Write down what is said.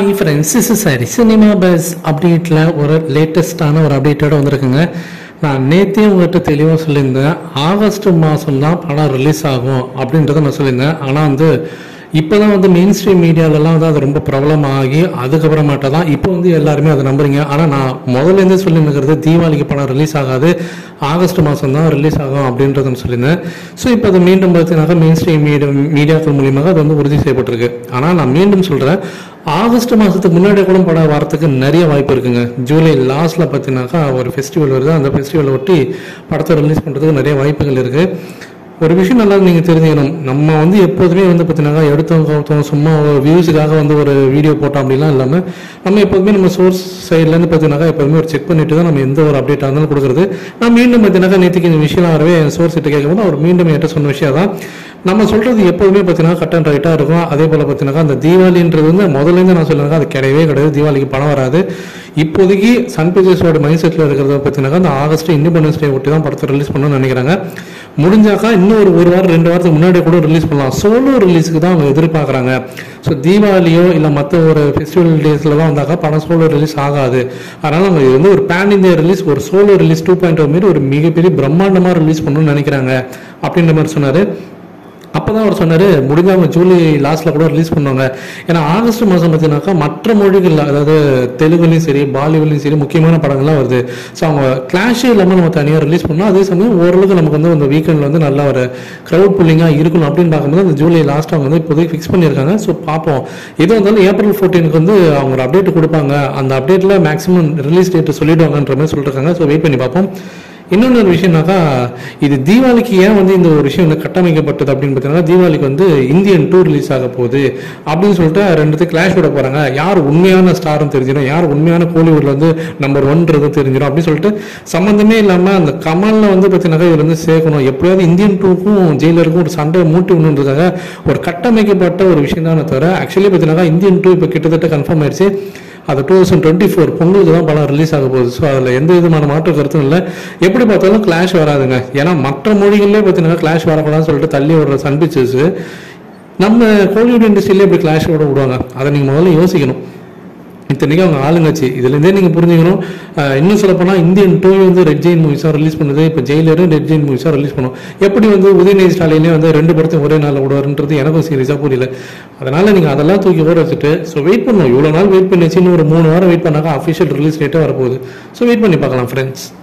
hi friends is சாரி cinema buzz அப்டேட்டில் ஒரு லேட்டஸ்டான ஒரு அப்டேட்டோட வந்திருக்குங்க நான் நேற்றே உங்கள்கிட்ட தெளிவாக சொல்லியிருந்தேன் ஆகஸ்ட் மாதம் தான் படம் ரிலீஸ் ஆகும் அப்படின்றத நான் சொல்லியிருந்தேன் ஆனால் வந்து இப்போ தான் வந்து மெயின் ஸ்ட்ரீம் மீடியாலலாம் வந்து அது ரொம்ப பிரபலம் ஆகி அதுக்கப்புறமேட்டா தான் இப்போ வந்து எல்லாருமே அதை நம்புறீங்க ஆனால் நான் முதல்லேருந்தே சொல்லியிருக்கிறது தீபாவளிக்கு படம் ரிலீஸ் ஆகாது ஆகஸ்ட் மாதம் தான் ரிலீஸ் ஆகும் அப்படின்றத நான் சொல்லியிருந்தேன் ஸோ இப்போ அது மீண்டும் பார்த்தீங்கன்னா மெயின் ஸ்ட்ரீம் மீடியா மீடியாக்கள் மூலியமாக அது வந்து உறுதி செய்யப்பட்டிருக்கு ஆனால் நான் மீண்டும் சொல்கிறேன் ஆகஸ்ட் மாதத்துக்கு முன்னாடி கூட படம் வரத்துக்கு நிறைய வாய்ப்பு இருக்குங்க ஜூலை லாஸ்ட்டில் பார்த்தீங்கன்னாக்கா ஒரு ஃபெஸ்டிவல் வருது அந்த ஃபெஸ்டிவலை ஒட்டி படத்தை ரிலீஸ் பண்ணுறதுக்கு நிறைய வாய்ப்புகள் இருக்குது ஒரு விஷயம் நல்லா நீங்கள் தெரிஞ்சுக்கணும் நம்ம வந்து எப்போதுமே வந்து பார்த்தீங்கன்னா எடுத்தவங்க கவுத்தவங்க சும்மா வியூஸுக்காக வந்து ஒரு வீடியோ போட்டோம் அப்படிலாம் இல்லாமல் நம்ம எப்போதுமே நம்ம சோர்ஸ் சைட்லேருந்து பார்த்தீங்கன்னா எப்போதுமே ஒரு செக் பண்ணிட்டு தான் நம்ம எந்த ஒரு அப்டேட்டாக இருந்தாலும் கொடுக்குறது நான் மீண்டும் பார்த்தீங்கன்னா நேற்றுக்கு இந்த விஷயம் வரவே என் சோர்ஸ் கிட்ட கேட்கும்போது அவர் மீண்டும் என்கிட்ட சொன்ன விஷயம் தான் நம்ம சொல்றது எப்போதுமே பார்த்தீங்கன்னா கட் அண்ட் ரைட்டாக இருக்கும் அதே போல் பார்த்தீங்கன்னா அந்த தீபாவளின்றது வந்து முதல்லேருந்து நான் சொல்லுங்க அது கிடையவே கிடையாது தீபாவளிக்கு பணம் வராது இப்போதைக்கு சன் பிக்சர்ஸோட மைண்ட் செட்டில் இருக்கிறத பார்த்தீங்கன்னா அந்த ஆகஸ்ட் இண்டிபெண்டன்ஸ் டே ஒட்டி தான் படத்தை ரிலீஸ் பண்ணணும்னு நினைக்கிறாங்க முடிஞ்சாக்கா இன்னும் ஒரு ஒரு வாரம் ரெண்டு வாரத்துக்கு முன்னாடி கூட ரிலீஸ் பண்ணலாம் சோலோ ரிலீஸுக்கு தான் அவங்க எதிர்பார்க்குறாங்க ஸோ தீபாவளியோ இல்லை மற்ற ஒரு ஃபெஸ்டிவல் டேஸில் தான் வந்தாக்கா படம் சோலோ ரிலீஸ் ஆகாது அதனால் அவங்க இது வந்து ஒரு பேன் இந்தியா ரிலீஸ் ஒரு சோலோ ரிலீஸ் டூ பாயிண்ட் மாரி ஒரு மிகப்பெரிய பிரம்மாண்டமாக ரிலீஸ் பண்ணணும்னு நினைக்கிறாங்க அப்படின்ற மாதிரி சொன்னார் அப்போ தான் அவர் சொன்னார் முடிஞ்ச அவங்க ஜூலை லாஸ்ட்டில் கூட ரிலீஸ் பண்ணுவாங்க ஏன்னா ஆகஸ்ட் மாதம் பார்த்தீங்கன்னாக்கா மற்ற மொழிகளில் அதாவது தெலுங்குலையும் சரி பாலிவுட்லையும் சரி முக்கியமான படங்கள்லாம் வருது ஸோ அவங்க கிளாஷே இல்லாமல் நம்ம தனியாக ரிலீஸ் பண்ணோம் அதே சமயம் ஓரளவுக்கு நமக்கு வந்து அந்த வீக்கெண்டில் வந்து நல்ல ஒரு க்ரௌட் புல்லிங்காக இருக்கணும் அப்படின்னு பார்க்கும்போது அந்த ஜூலை லாஸ்ட் அவங்க வந்து இப்போதைக்கு ஃபிக்ஸ் பண்ணியிருக்காங்க ஸோ பார்ப்போம் எது வந்தாலும் ஏப்ரல் ஃபோர்டீனுக்கு வந்து அவங்க ஒரு அப்டேட் கொடுப்பாங்க அந்த அப்டேட்டில் மேக்ஸிமம் ரிலீஸ் டேட் சொல்லிடுவாங்கன்ற மாதிரி சொல்லியிருக்காங்க ஸோ வெயிட் பண்ணி பார்ப்போம் இன்னொன்று ஒரு விஷயம்னாக்கா இது தீபாவளிக்கு ஏன் வந்து இந்த ஒரு விஷயம் வந்து கட்டமைக்கப்பட்டது அப்படின்னு பார்த்தீங்கன்னா தீபாவளிக்கு வந்து இந்தியன் டூ ரிலீஸ் ஆக போகுது அப்படின்னு சொல்லிட்டு ரெண்டுத்து கிளாஷ் விட போகிறாங்க யார் உண்மையான ஸ்டார்னு தெரிஞ்சிடும் யார் உண்மையான கோலிவுட்ல வந்து நம்பர் ஒன்றது தெரிஞ்சிடும் அப்படின்னு சொல்லிட்டு சம்மந்தமே இல்லாமல் அந்த கமலில் வந்து பார்த்தீங்கன்னாக்கா இவர் வந்து சேர்க்கணும் எப்படியாவது இந்தியன் டூக்கும் ஜெயிலருக்கும் ஒரு சண்டை மூட்டி விடணுன்றதுக்காக ஒரு கட்டமைக்கப்பட்ட ஒரு விஷயம் தானே தவிர ஆக்சுவலி பார்த்தீங்கன்னா இந்தியன் டூ இப்போ கிட்டத்தட்ட கன்ஃபார்ம் ஆயிடுச்சு அது டூ தௌசண்ட் டுவெண்ட்டி ஃபோர் பொங்கலுக்கு தான் படம் ரிலீஸ் ஆக போகுது ஸோ அதில் எந்த விதமான மாற்று கருத்தும் இல்லை எப்படி பார்த்தாலும் கிளாஷ் வராதுங்க ஏன்னா மற்ற மொழிகள்லேயே பார்த்தீங்கன்னா கிளாஷ் வரக்கூடாதுன்னு சொல்லிட்டு தள்ளி விடுற சன் பிக்சர்ஸ் நம்ம கோலிவுட் இண்டஸ்ட்ரியிலே இப்படி கிளாஷ் விட விடுவாங்க அதை நீங்கள் முதல்ல யோசிக்கணும் இத்தனைக்கும் அவங்க ஆளுங்கட்சி இதுலேருந்தே நீங்கள் புரிஞ்சுக்கணும் அஹ் இன்னும் சொல்லப்போனால் இந்தியன் டூ வந்து ரெட் ஜெயின் மூவிஸாக ரிலீஸ் பண்ணுது இப்போ ஜெயிலரும் ரெட் ஜெயின் மூவிஸாக ரிலீஸ் பண்ணும் எப்படி வந்து உதயநிதி ஸ்டாலினே வந்து ரெண்டு படத்தையும் ஒரே நாளில் விடுவாருன்றது எனக்கும் சீரியஸாக புரியல அதனால் நீங்கள் அதெல்லாம் தூக்கி ஓர வச்சுட்டு ஸோ வெயிட் பண்ணணும் இவ்வளோ நாள் வெயிட் பண்ணி இன்னும் ஒரு மூணு வாரம் வெயிட் பண்ணாக்கா அஃபிஷியல் ரிலீஸ் டேட்டே வரப்போகுது ஸோ வெயிட் பண்ணி பார்க்கலாம் ஃப்ரெண்ட்ஸ்